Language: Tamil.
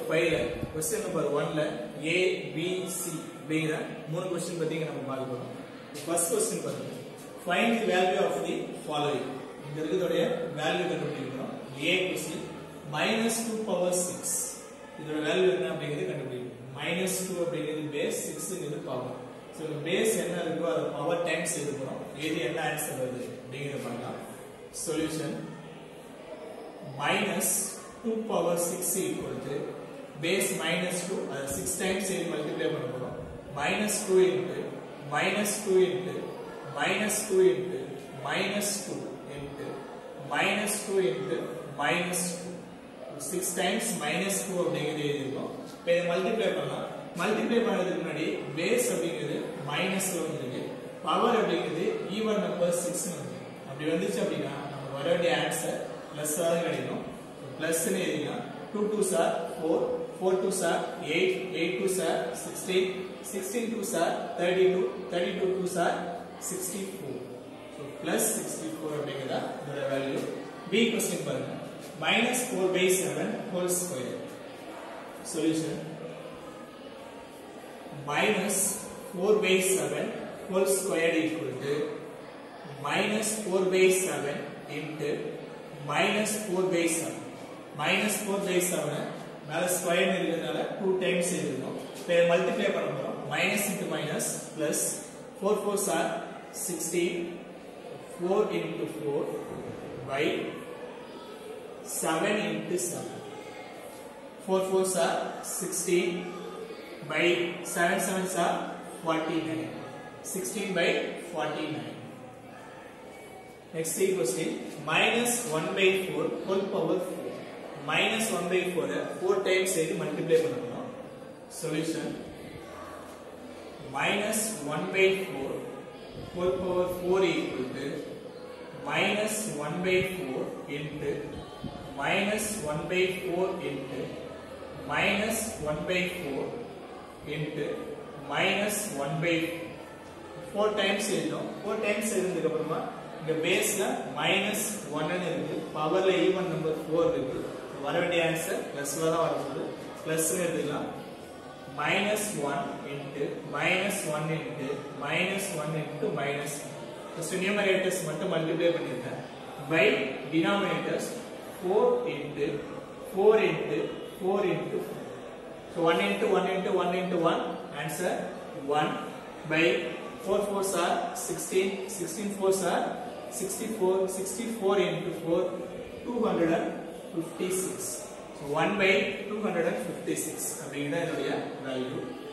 ஃபைவ்ல கொஸ்டின் நம்பர் ஒன்ல ஏ பி சி அப்படிங்கிற மூணு கொஸ்டின் பத்தி இங்க நம்ம பார்க்க போறோம் ஃபர்ஸ்ட் கொஸ்டின் பாருங்க find the value of the following இந்த இருக்கிறதோடைய வேல்யூ கண்டுபிடிக்கணும் A question minus two power six இதோட வேல்யூ என்ன அப்படிங்கிறது கண்டுபிடிக்கணும் மைனஸ் டூ அப்படிங்கிறது பேஸ் சிக்ஸ்ங்கிறது பவர் ஸோ பேஸ் என்ன இருக்கோ அதை பவர் டைம்ஸ் இருக்கணும் எது என்ன ஆன்சர் வருது அப்படிங்கிறத பார்க்கலாம் solution minus 2 power 6 equal to base minus 2 அது 6 times இது multiply பண்ண போறோம் minus 2 into minus 2 into minus 2 into minus 2 into minus 2 into minus 2 6 times minus 2 அப்படிங்கிறது எழுதிருக்கோம் இப்போ இதை மல்டிப்ளை பண்ணலாம் மல்டிப்ளை பண்ணதுக்கு முன்னாடி பேஸ் அப்படிங்கிறது மைனஸ்ல வந்துருக்கு பவர் அப்படிங்கிறது ஈவன் நம்பர் சிக்ஸ் வந்து அப்படி வந்துச்சு அப்படின்னா நம்ம வர வேண்டிய ஆன்சர் பிளஸ் தான் கிடைக்கும் பிளஸ் எழுதிக்கலாம் two two sir four four two sir eight eight two sir sixteen sixteen two sir thirty two thirty two two sir sixty four so plus sixty four அப்படிங்கிறதா இதோட வேல்யூ பி கொஸ்டின் பாருங்க minus four by seven whole square solution minus 4 by 7 whole squared equal to minus 4 by 7 into minus 4 by 7 minus 4 by 7 மேல ஸ்கொயர் இருக்கிறதுனால 2 டைம்ஸ் எழுதணும் இப்போ மல்டிப்ளை பண்ண போறோம் minus into minus plus 4 4 are 16 4 into 4 by 7 into 7 4 4 are 16 by 7 7s are 49 16 by 49 next see question minus 1 by 4 whole power 4 minus 1 by 4 4 times எழுதி multiply பண்ணணும் solution minus 1 by 4 whole power 4 equal to minus 1 by 4 into minus 1 by 4 into minus 1 by 4 into minus 1 by 4 times எழுதும் 4 times எழுதுனதுக்கு அப்புறமா இங்க பேஸ்ல மைனஸ் ஒன்னு இருக்கு பவர்ல ஈவன் நம்பர் 4 இருக்கு வர வேண்டிய ஆன்சர் பிளஸ்ல தான் வரப்போகுது பிளஸ் எடுத்துக்கலாம் minus one into minus one into minus one into minus first numerators மட்டும் மல்டிப்ளை பண்ணிருக்கேன் by denominators four into four into four into four So 1 into 1 into 1 into 1 answer 1 by 4 4s are 16 16 4s are 64 64 into 4 256 so 1 by 256 அப்படிங்கிறது என்னுடைய வேல்யூ